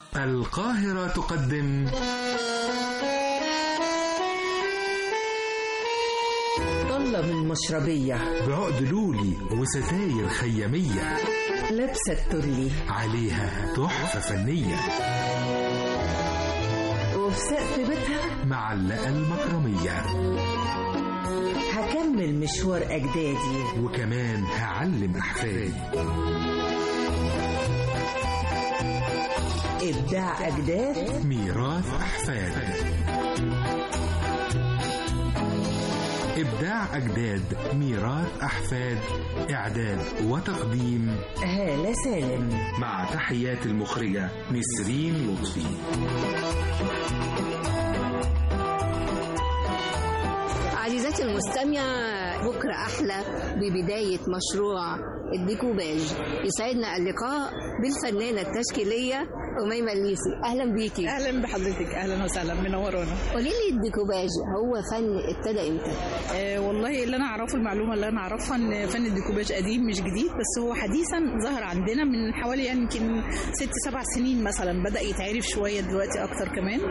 القاهرة تقدم طلة من مشربية بعقد لولي وستاير خيامية لابسة الترلي عليها تحفة فنية وفي سقف بيتها معلقة المكرمية هكمل مشوار أجدادي وكمان هعلم أحفادي إبداع أجداد ميراث أحفاد إبداع أجداد ميراث أحفاد إعداد وتقديم هالة سالم مع تحيات المخرجة نسرين لطفي عزيزتي المستمعة بكرة أحلى ببداية مشروع الديكوباج يسعدنا اللقاء بالفنانة التشكيلية أميمة الليثي أهلا بيكي اهلا بحضرتك اهلا وسهلا منورانا قولي لي الديكوباج هو فن ابتدى امتى؟ آه والله اللي انا اعرفه المعلومه اللي انا اعرفها ان فن الديكوباج قديم مش جديد بس هو حديثا ظهر عندنا من حوالي يعني يمكن ست سبع سنين مثلا بدا يتعرف شويه دلوقتي اكتر كمان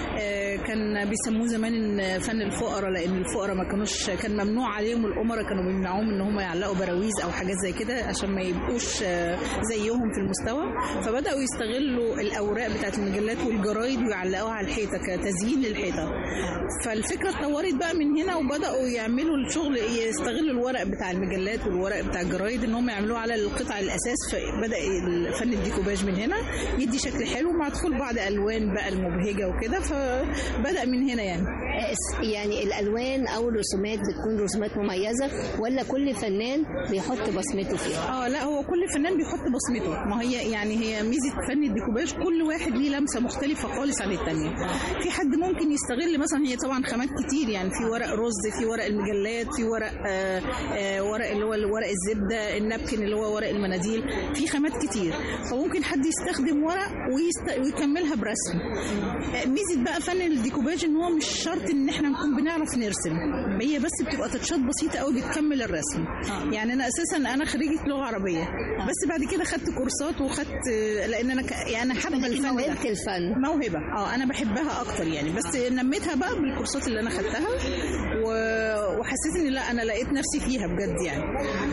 آه كان بيسموه زمان ان فن الفقراء لان الفقراء ما كانوش كان ممنوع عليهم الامراء كانوا بيمنعوهم ان هم يعلقوا براويز او حاجات زي كده عشان ما يبقوش آه زيهم في المستوى فبداوا يستغلوا الاوراق بتاعت المجلات والجرايد ويعلقوها على الحيطه كتزيين للحيطه فالفكره اتطورت بقى من هنا وبداوا يعملوا الشغل يستغلوا الورق بتاع المجلات والورق بتاع الجرايد ان هم يعملوه على القطع الاساس فبدا فن الديكوباج من هنا يدي شكل حلو مع دخول بعض الوان بقى المبهجه وكده فبدا من هنا يعني يعني الألوان أو الرسومات بتكون رسومات مميزة ولا كل فنان بيحط بصمته فيها؟ اه لا هو كل فنان بيحط بصمته ما هي يعني هي ميزه فن الديكوباج كل واحد ليه لمسه مختلفه خالص عن الثانيه في حد ممكن يستغل مثلا هي طبعا خامات كتير يعني في ورق رز في ورق المجلات في ورق آه آه ورق اللي هو ورق الزبده النابكن اللي هو ورق المناديل في خامات كتير فممكن حد يستخدم ورق ويست... ويكملها برسم آه ميزه بقى فن الديكوباج ان هو مش شرط ان احنا نكون بنعرف نرسم هي بس بتبقى تاتشات بسيطه قوي بتكمل الرسم يعني انا اساسا انا خريجه لغه عربيه بس بعد كده خدت كورسات وخدت لان انا ك... يعني انا حابه الفن ده. موهبة الفن موهبه اه انا بحبها اكتر يعني بس نميتها بقى بالكورسات اللي انا خدتها و... وحسيت ان لا انا لقيت نفسي فيها بجد يعني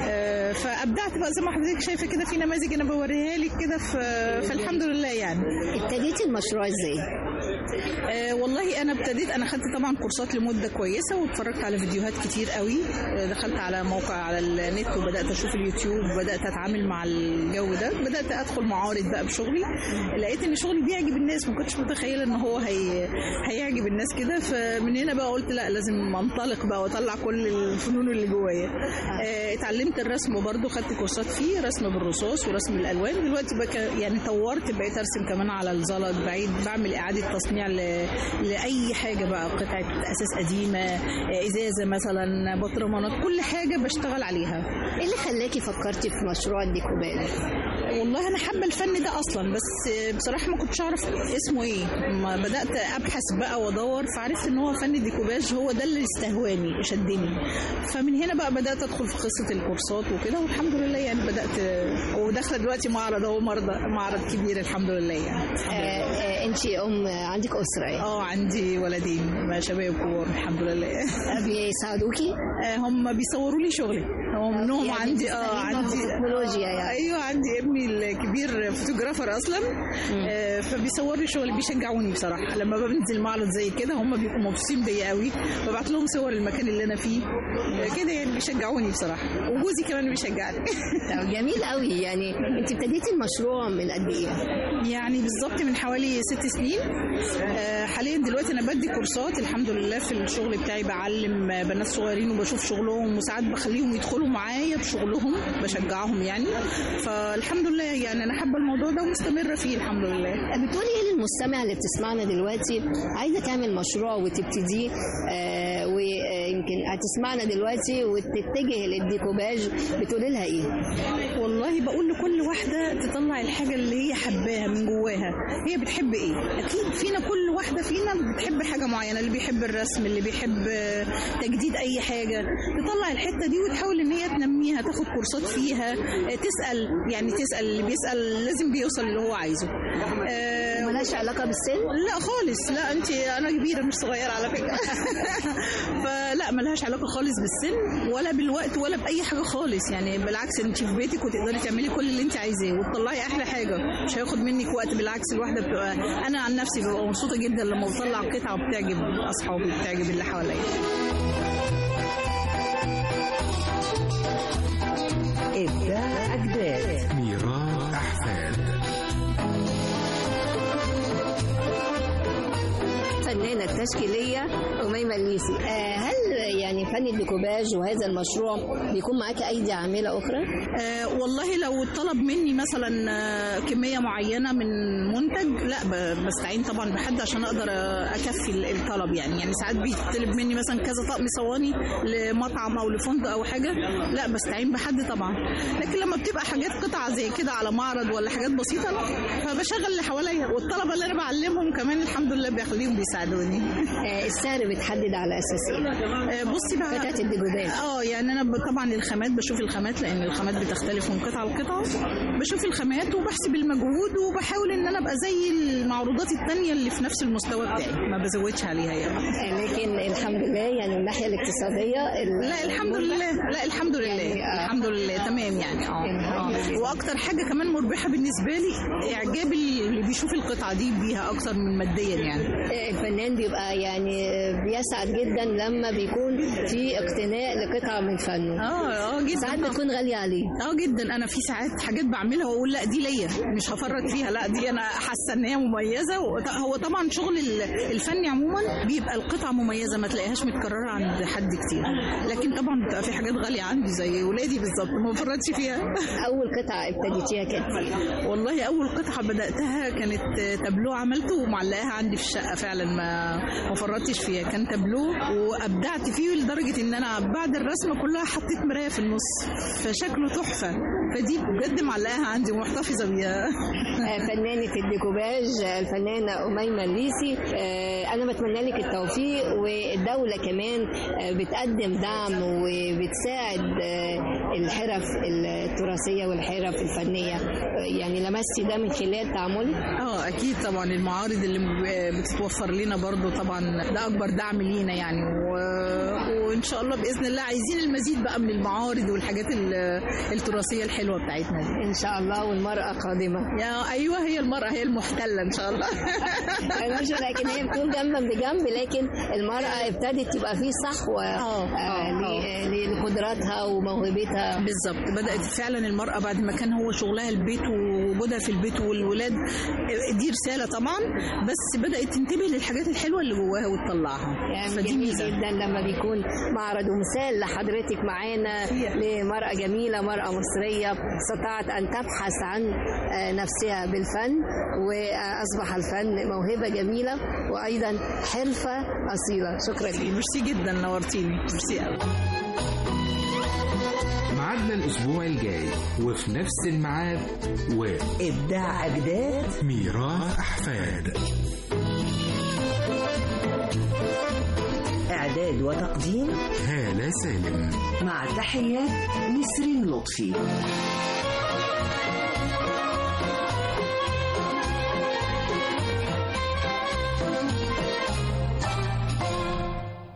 آه فابدعت بقى زي ما حضرتك شايفه كده في نماذج انا بوريها لك كده ف... فالحمد لله يعني ابتديتي المشروع ازاي؟ آه والله انا ابتديت انا خدت طبعا كورسات لمده كويسه واتفرجت على فيديوهات كتير قوي آه دخلت على موقع على النت وبدات اشوف اليوتيوب وبدات اتعامل مع الجو ده بدات ادخل معارض بقى بشغلي لقيت ان شغلي بيعجب الناس ما كنتش متخيله ان هو هي... هيعجب الناس كده فمن هنا بقى قلت لا لازم انطلق بقى واطلع كل الفنون اللي جوايا آه اتعلمت الرسم برضو خدت كورسات فيه رسم بالرصاص ورسم الالوان دلوقتي بقى يعني طورت بقيت ارسم كمان على الزلط بعيد بعمل اعاده تصنيع ل... لاي حاجه بقى قطعه اساس قديمه ازازه مثلا بطرمانات كل حاجه بشتغل عليها ايه اللي خلاكي فكرتي في مشروع الديكوباج؟ والله انا حابه الفن ده اصلا بس بصراحه ما كنتش اعرف اسمه ايه ما بدات ابحث بقى وادور فعرفت ان هو فن الديكوباج هو ده اللي استهواني شدني فمن هنا بقى بدات ادخل في قصه الكورسات وكده والحمد لله يعني بدات وداخله دلوقتي معرض اهو معرض كبير الحمد لله يعني آه آه انت ام عندك اسره يعني اه عندي ولدين شباب كبار الحمد لله بيساعدوكي؟ آه هم بيصوروا لي شغلي هو منهم يعني عندي اه عندي تكنولوجيا يعني ايوه عندي ابني الكبير فوتوغرافر اصلا آه فبيصور لي شغل بيشجعوني بصراحه لما بنزل معرض زي كده هم بيبقوا مبسوطين بيا قوي ببعت لهم صور المكان اللي انا فيه آه كده يعني بيشجعوني بصراحه وجوزي كمان بيشجعني طب جميل قوي يعني انت ابتديتي المشروع من قد ايه؟ يعني بالظبط من حوالي ست سنين آه حاليا دلوقتي انا بدي كورسات الحمد لله في الشغل بتاعي بعلم بنات صغيرين وبشوف شغلهم وساعات بخليهم يدخلوا معايا بشغلهم بشجعهم يعني فالحمد لله يعني انا حابه الموضوع ده ومستمره فيه الحمد لله بتقولي ايه للمستمع اللي بتسمعنا دلوقتي عايزه تعمل مشروع وتبتديه آه ويمكن هتسمعنا دلوقتي وتتجه للديكوباج بتقولي لها ايه؟ والله بقول لكل واحده تطلع الحاجه اللي هي حباها من جواها هي بتحب ايه اكيد فينا كل واحده فينا بتحب حاجه معينه اللي بيحب الرسم اللي بيحب تجديد اي حاجه تطلع الحته دي وتحاول ان هي تنميها تاخد كورسات فيها تسال يعني تسال اللي بيسال لازم بيوصل اللي هو عايزه ملهاش ملهاش علاقه بالسن لا خالص لا انت انا كبيره مش صغيره على فكره فلا ملهاش علاقه خالص بالسن ولا بالوقت ولا باي حاجه خالص يعني بالعكس انت في بيتك وتقدري تعملي كل اللي انت عايزاه وتطلعي احلى حاجه مش هياخد منك وقت بالعكس الواحده بتبقى انا عن نفسي ببقى مبسوطه جدا لما بطلع قطعه بتعجب اصحابي بتعجب اللي حواليا إبداع أجداد ميراث أحفاد الفنانه التشكيليه اميمه الليسي آه، هل يعني فن الديكوباج وهذا المشروع بيكون معاك ايدي عامله اخرى؟ آه والله لو طلب مني مثلا آه، كميه معينه من منتج لا ب- بستعين طبعا بحد عشان اقدر آه، اكفي ال- الطلب يعني يعني ساعات بيطلب مني مثلا كذا طقم صواني لمطعم او لفندق او حاجه لا بستعين بحد طبعا لكن لما بتبقى حاجات قطع زي كده على معرض ولا حاجات بسيطه لا فبشغل اللي حواليا والطلبه اللي انا بعلمهم كمان الحمد لله بيخليهم بيساعدوني آه، السعر بتحدد على اساس ايه؟ آه، بصي بقى قطعه الديكوباج اه يعني انا ب- طبعا الخامات بشوف الخامات لان الخامات بتختلف من قطعه لقطعه بشوف الخامات وبحسب المجهود وبحاول ان انا ابقى زي المعروضات التانية اللي في نفس المستوى بتاعي ما بزودش عليها يعني آه، لكن الحمد لله يعني من الناحيه الاقتصاديه ال- لا الحمد لله لا الحمد لله يعني، آه. الحمد لله تمام يعني اه الحمد اه لله. واكتر حاجه كمان مربحه بالنسبه لي اعجاب اللي بيشوف القطعه دي بيها اكتر من ماديا يعني آه، الفنان بيبقى يعني آه، بيسعد جدا لما بيكون في اقتناء لقطعه من فنه اه اه جدا ساعات طبعاً. بتكون غاليه عليه اه جدا انا في ساعات حاجات بعملها واقول لا دي ليا مش هفرط فيها لا دي انا حاسه ان هي مميزه وط- هو طبعا شغل ال- الفني عموما بيبقى القطعه مميزه ما تلاقيهاش متكرره عند حد كتير لكن طبعا بتبقى في حاجات غاليه عندي زي ولادي بالظبط ما بفرطش فيها اول قطعه ابتديتيها كانت إيه؟ والله اول قطعه بداتها كانت تابلو عملته ومعلقاها عندي في الشقه فعلا ما ما فرطتش فيها كان تابلو وابدعت فيه لدرجه ان انا بعد الرسمه كلها حطيت مرايه في النص فشكله تحفه فدي بجد معلقاها عندي ومحتفظه بيها آه، فنانة الديكوباج آه، الفنانة أميمة الليسي آه، أنا بتمنى لك التوفيق والدولة كمان آه، بتقدم دعم وبتساعد آه، الحرف التراثية والحرف الفنية آه، يعني لمستي ده من خلال تعاملك اه اكيد طبعا المعارض اللي ب- بتتوفر لنا برضو طبعا ده اكبر دعم لينا يعني و... وان شاء الله باذن الله عايزين المزيد بقى من المعارض والحاجات ال- التراثيه الحلوه بتاعتنا دي إن شاء الله والمرأة قادمة يا ايوه هي المراه هي المحتله ان شاء الله أنا مش لكن هي بتكون جنبا بجنب لكن المرأة ابتدت تبقى في صحوة آه، آه، آه، ل- ل- لقدراتها وموهبتها بالظبط بدات فعلا المراه بعد ما كان هو شغلها البيت ووجودها في البيت والولاد دي رساله طبعا بس بدات تنتبه للحاجات الحلوه اللي جواها وتطلعها يعني فدي جميل ميزه جدا لما بيكون معرض ومثال لحضرتك معانا لمرأة جميلة مرأة مصرية استطاعت أن تبحث عن آه، نفسها بالفن وأصبح الفن موهبة جميلة وأيضا حرفة أصيلة شكرا لك ميرسي جدا نورتيني ميرسي قوي معادنا الأسبوع الجاي وفي نفس الميعاد إبداع أجداد وميراث أحفاد إعداد وتقديم هالة سالم مع تحيات نسرين لطفي